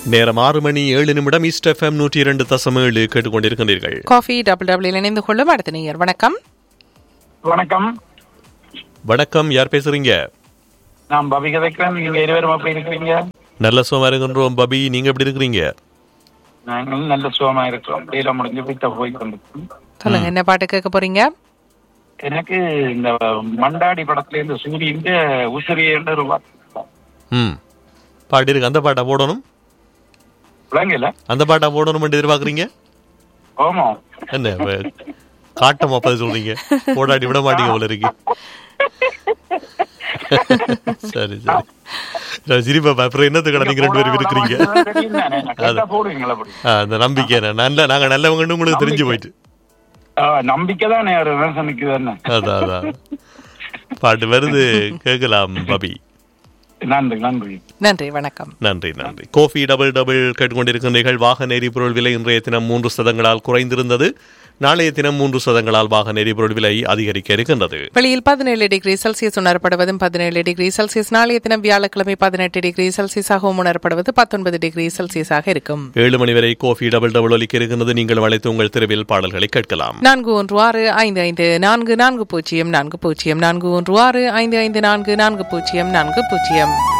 நேரம் ஆறு மணி ஏழு நிமிடம் ஈஸ்ட் எஃப்எம் நூற்றி இரண்டு தசம் ஏழு கேட்டுக்கொண்டிருக்கிறீர்கள் காஃபி டபுள் டபுள் இணைந்து கொள்ளும் அடுத்த நேயர் வணக்கம் வணக்கம் வணக்கம் யார் பேசுறீங்க நான் பவி கதைக்கிறேன் நீங்க இருவரும் எப்படி இருக்கிறீங்க நல்ல சுகமா இருக்கின்றோம் பபி நீங்க எப்படி இருக்கிறீங்க நாங்கள் நல்ல சுகமா இருக்கிறோம் டீல முடிஞ்சு வீட்டை போய் கொண்டிருக்கோம் சொல்லுங்க என்ன பாட்டு கேட்க போறீங்க எனக்கு இந்த மண்டாடி படத்துல இருந்து சூரியன் உசிறியன்னு ஒரு வார்த்தை. ம் பாட்டு இருக்கு அந்த பாட்டா போடணும் விளங்கல அந்த பாட்டா போடணும் எதிர்பார்க்குறீங்க ஓமோ என்ன வ- காட்டம் அப்பா சொல்றீங்க போடாடி விட மாட்டீங்க போல இருக்கு சரி சரி நான் சிரிப்பா அப்புறம் என்னத்துக்கு நீங்க ரெண்டு பேரும் இருக்கிறீங்க கேட்டா போடுவீங்களா அப்படி ஆ, அந்த நம்பிக்கை என்ன நல்ல நாங்க நல்லவங்கன்னு உங்களுக்கு தெரிஞ்சு போயிட்டு ஆ, நம்பிக்கை தான் யாரு விமர்சனிக்குது என்ன அதான் அதான் பாட்டு வருது கேட்கலாம் பபி நன்றி நன்றி நன்றி வணக்கம் நன்றி நன்றி கோஃபி டபுள் டபுள் கேட்டுக்கொண்டிருக்கிறீர்கள் வாகன எரிபொருள் விலை இன்றைய தினம் மூன்று சதங்களால் குறைந்திருந்தது நாளைய தினம் மூன்று சதங்களால் வாகன எரிபொருள் விலை அதிகரிக்க இருக்கின்றது வெளியில் பதினேழு டிகிரி செல்சியஸ் உணரப்படுவதும் பதினேழு டிகிரி செல்சியஸ் நாளைய தினம் வியாழக்கிழமை பதினெட்டு டிகிரி செல்சியஸாகவும் உணரப்படுவது பத்தொன்பது டிகிரி செல்சியஸாக இருக்கும் ஏழு மணி வரை கோஃபி டபுள் டபுள் ஒலிக்க இருக்கின்றது நீங்கள் அழைத்து உங்கள் தெருவில் பாடல்களை கேட்கலாம் நான்கு ஒன்று ஆறு ஐந்து ஐந்து நான்கு நான்கு பூஜ்ஜியம் நான்கு பூஜ்ஜியம் நான்கு ஒன்று ஆறு ஐந்து ஐந்து நான்கு நான்கு பூஜ்ஜியம் நான்கு பூஜ்ஜியம்